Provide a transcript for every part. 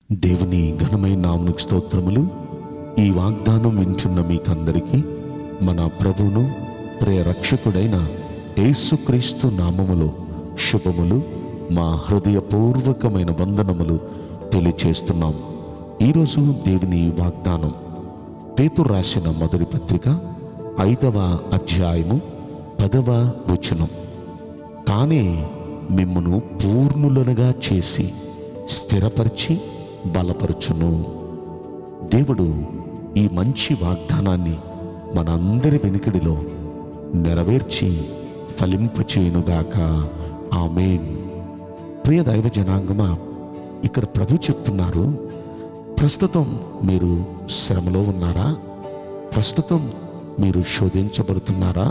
దేవుని ఘనమైన నామకు స్తోత్రములు ఈ వాగ్దానం వింటున్న మీకందరికీ మన ప్రభువును ప్రియ రక్షకుడైన యేసుక్రీస్తు నామములో శుభములు మా హృదయపూర్వకమైన వందనములు తెలియచేస్తున్నాం ఈరోజు దేవుని వాగ్దానం పేతురు రాసిన మొదటి పత్రిక ఐదవ అధ్యాయము పదవ వచనం తానే మిమ్మును పూర్ణులనుగా చేసి స్థిరపరిచి బలపరచును దేవుడు ఈ మంచి వాగ్దానాన్ని మనందరి వెనుకడిలో నెరవేర్చి ఫలింపచేయునుగాక ఆమెన్ ప్రియ దైవ జనాంగమా ఇక్కడ ప్రభు చెప్తున్నారు ప్రస్తుతం మీరు శ్రమలో ఉన్నారా ప్రస్తుతం మీరు శోధించబడుతున్నారా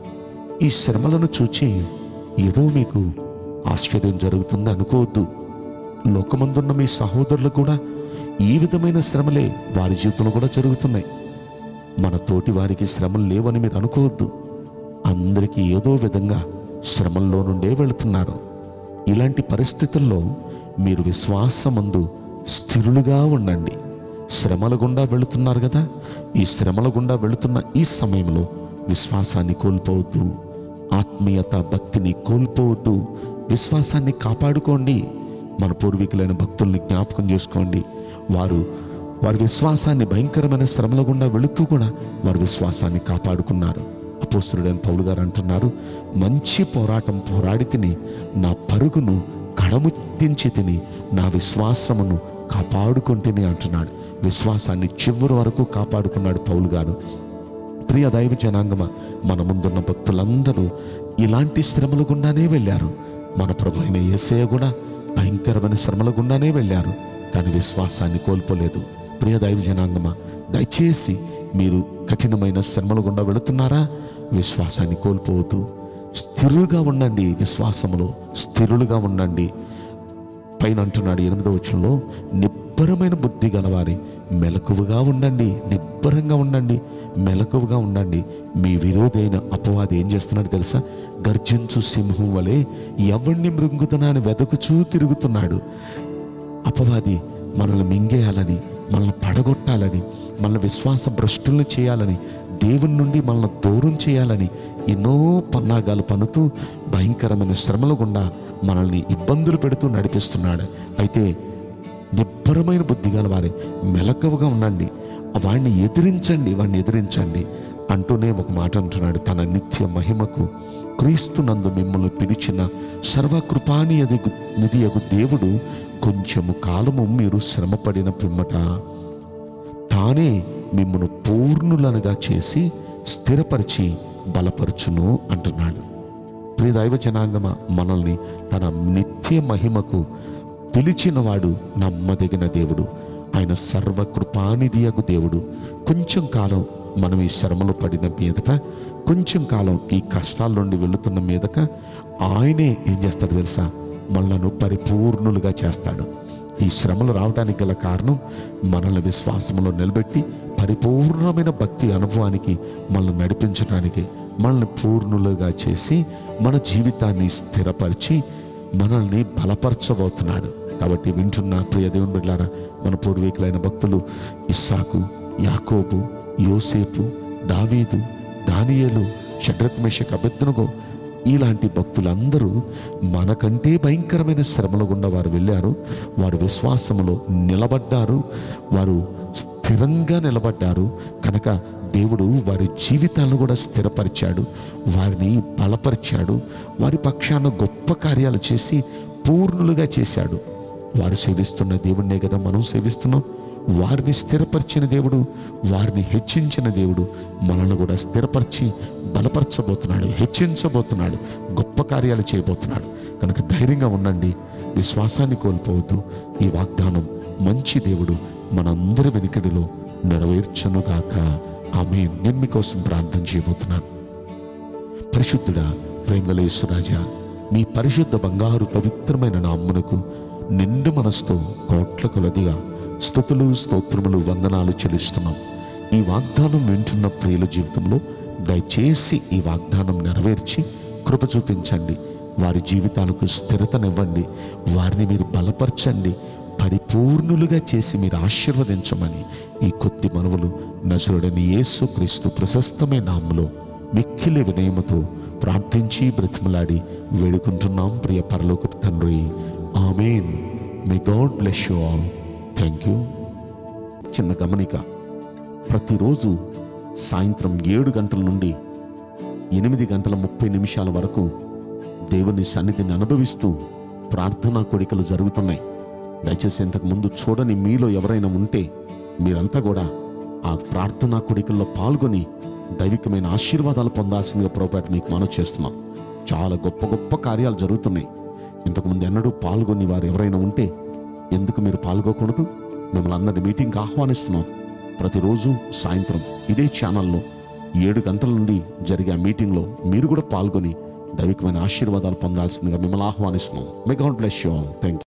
ఈ శ్రమలను చూచి ఏదో మీకు ఆశ్చర్యం జరుగుతుంది అనుకోవద్దు లోకమందున్న మీ సహోదరులు కూడా ఈ విధమైన శ్రమలే వారి జీవితంలో కూడా జరుగుతున్నాయి మన తోటి వారికి శ్రమలు లేవని మీరు అనుకోవద్దు అందరికీ ఏదో విధంగా శ్రమల్లో నుండే వెళుతున్నారు ఇలాంటి పరిస్థితుల్లో మీరు విశ్వాసమందు స్థిరులుగా ఉండండి శ్రమల గుండా వెళుతున్నారు కదా ఈ శ్రమల గుండా వెళుతున్న ఈ సమయంలో విశ్వాసాన్ని కోల్పోవద్దు ఆత్మీయత భక్తిని కోల్పోవద్దు విశ్వాసాన్ని కాపాడుకోండి మన పూర్వీకులైన భక్తుల్ని జ్ఞాపకం చేసుకోండి వారు వారి విశ్వాసాన్ని భయంకరమైన శ్రమల గుండా వెళుతూ కూడా వారి విశ్వాసాన్ని కాపాడుకున్నారు అపోస్తుడైన పౌలు గారు అంటున్నారు మంచి పోరాటం పోరాడి తిని నా పరుగును కడముట్టించి తిని నా విశ్వాసమును కాపాడుకుంటేనే అంటున్నాడు విశ్వాసాన్ని చివరి వరకు కాపాడుకున్నాడు పౌలు గారు ప్రియ దైవ జనాంగమ మన ముందున్న భక్తులందరూ ఇలాంటి శ్రమల గుండానే వెళ్ళారు మన ప్రభు అయిన యేసయ్య కూడా భయంకరమైన శ్రమల గుండానే వెళ్ళారు కానీ విశ్వాసాన్ని కోల్పోలేదు ప్రియ దైవ జనాంగమ దయచేసి మీరు కఠినమైన శ్రమల గుండా వెళుతున్నారా విశ్వాసాన్ని కోల్పోవద్దు స్థిరులుగా ఉండండి విశ్వాసములో స్థిరులుగా ఉండండి పైన అంటున్నాడు ఎనిమిదో వచనంలో నిబ్బరమైన బుద్ధి గలవారి మెలకువగా ఉండండి నిబ్బరంగా ఉండండి మెలకువగా ఉండండి మీ విరోధైన అపవాది ఏం చేస్తున్నాడు తెలుసా గర్జించు సింహం వలె ఎవరిని మృంగుతున్నాని వెతుకుచూ తిరుగుతున్నాడు అపవాది మనల్ని మింగేయాలని మనల్ని పడగొట్టాలని మన విశ్వాస భ్రష్టుల్ని చేయాలని దేవుని నుండి మనల్ని దూరం చేయాలని ఎన్నో పన్నాగాలు పన్నుతూ భయంకరమైన శ్రమల గుండా మనల్ని ఇబ్బందులు పెడుతూ నడిపిస్తున్నాడు అయితే నిబ్బరమైన బుద్ధి గల వారి మెలకువగా ఉండండి వాడిని ఎదిరించండి వాడిని ఎదిరించండి అంటూనే ఒక మాట అంటున్నాడు తన నిత్య మహిమకు క్రీస్తునందు మిమ్మల్ని పిలిచిన సర్వకృపాని అది నిధియగు దేవుడు కొంచెము కాలము మీరు శ్రమపడిన పిమ్మట తానే మిమ్మను పూర్ణులనుగా చేసి స్థిరపరిచి బలపరచును అంటున్నాడు ప్రియ దైవ జనాంగమ మనల్ని తన నిత్య మహిమకు పిలిచినవాడు నమ్మదగిన దేవుడు ఆయన సర్వకృపానిధియగు దేవుడు కొంచెం కాలం మనం ఈ శ్రమలు పడిన మీదట కొంచెం కాలం ఈ కష్టాల నుండి వెళుతున్న మీదట ఆయనే ఏం చేస్తాడు తెలుసా మనలను పరిపూర్ణులుగా చేస్తాడు ఈ శ్రమలు రావడానికి గల కారణం మనల్ని విశ్వాసంలో నిలబెట్టి పరిపూర్ణమైన భక్తి అనుభవానికి మనల్ని నడిపించడానికి మనల్ని పూర్ణులుగా చేసి మన జీవితాన్ని స్థిరపరిచి మనల్ని బలపరచబోతున్నాడు కాబట్టి వింటున్న ప్రియ దేవుని బిడ్డారా మన పూర్వీకులైన భక్తులు ఇస్సాకు యాకోబు యోసేపు దావీదు దానియేలు షడ్రక్ మేషక్ అభ్యర్థనగో ఇలాంటి భక్తులందరూ మనకంటే భయంకరమైన శ్రమల గుండా వారు వెళ్ళారు వారు విశ్వాసములో నిలబడ్డారు వారు స్థిరంగా నిలబడ్డారు కనుక దేవుడు వారి జీవితాలను కూడా స్థిరపరిచాడు వారిని బలపరిచాడు వారి పక్షాన గొప్ప కార్యాలు చేసి పూర్ణులుగా చేశాడు వారు సేవిస్తున్న దేవుడినే కదా మనం సేవిస్తున్నాం వారిని స్థిరపరిచిన దేవుడు వారిని హెచ్చించిన దేవుడు మనల్ని కూడా స్థిరపరిచి బలపరచబోతున్నాడు హెచ్చించబోతున్నాడు గొప్ప కార్యాలు చేయబోతున్నాడు కనుక ధైర్యంగా ఉండండి విశ్వాసాన్ని కోల్పోవద్దు ఈ వాగ్దానం మంచి దేవుడు మనందరి వెనుకడిలో నెరవేర్చనుగాక ఆమె నేను మీకోసం ప్రార్థన చేయబోతున్నాను పరిశుద్ధుడా ప్రేమలేశ్వరాజా మీ పరిశుద్ధ బంగారు పవిత్రమైన నామ్మునకు నిండు మనసుతో కోట్ల కొలదిగా స్థుతులు స్తోత్రములు వందనాలు చెల్లిస్తున్నాం ఈ వాగ్దానం వింటున్న ప్రియుల జీవితంలో దయచేసి ఈ వాగ్దానం నెరవేర్చి కృప చూపించండి వారి జీవితాలకు స్థిరతనివ్వండి వారిని మీరు బలపరచండి పరిపూర్ణులుగా చేసి మీరు ఆశీర్వదించమని ఈ కొద్ది మనవులు నజరుడని యేసు క్రీస్తు ప్రశస్తమైన నామములో మిక్కిలి వినయముతో ప్రార్థించి బ్రతిమలాడి వేడుకుంటున్నాం ప్రియ పరలోక తండ్రి amen may God bless you all thank you చిన్న గమనిక ప్రతిరోజు సాయంత్రం ఏడు గంటల నుండి ఎనిమిది గంటల ముప్పై నిమిషాల వరకు దేవుని సన్నిధిని అనుభవిస్తూ ప్రార్థనా కోడికలు జరుగుతున్నాయి దయచేసి ఇంతకు ముందు చూడని మీలో ఎవరైనా ఉంటే మీరంతా కూడా ఆ ప్రార్థనా కోడికల్లో పాల్గొని దైవికమైన ఆశీర్వాదాలు పొందాల్సిందిగా ప్రభుపేట మీకు మనం చేస్తున్నాం చాలా గొప్ప గొప్ప కార్యాలు జరుగుతున్నాయి ఇంతకుముందు ఎన్నడూ పాల్గొని వారు ఎవరైనా ఉంటే ఎందుకు మీరు పాల్గొకూడదు మిమ్మల్ని అందరినీ మీటింగ్కి ఆహ్వానిస్తున్నాం ప్రతిరోజు సాయంత్రం ఇదే ఛానల్లో ఏడు గంటల నుండి జరిగే ఆ మీటింగ్లో మీరు కూడా పాల్గొని దైవికమైన ఆశీర్వాదాలు పొందాల్సిందిగా మిమ్మల్ని ఆహ్వానిస్తున్నాం may God bless you all thank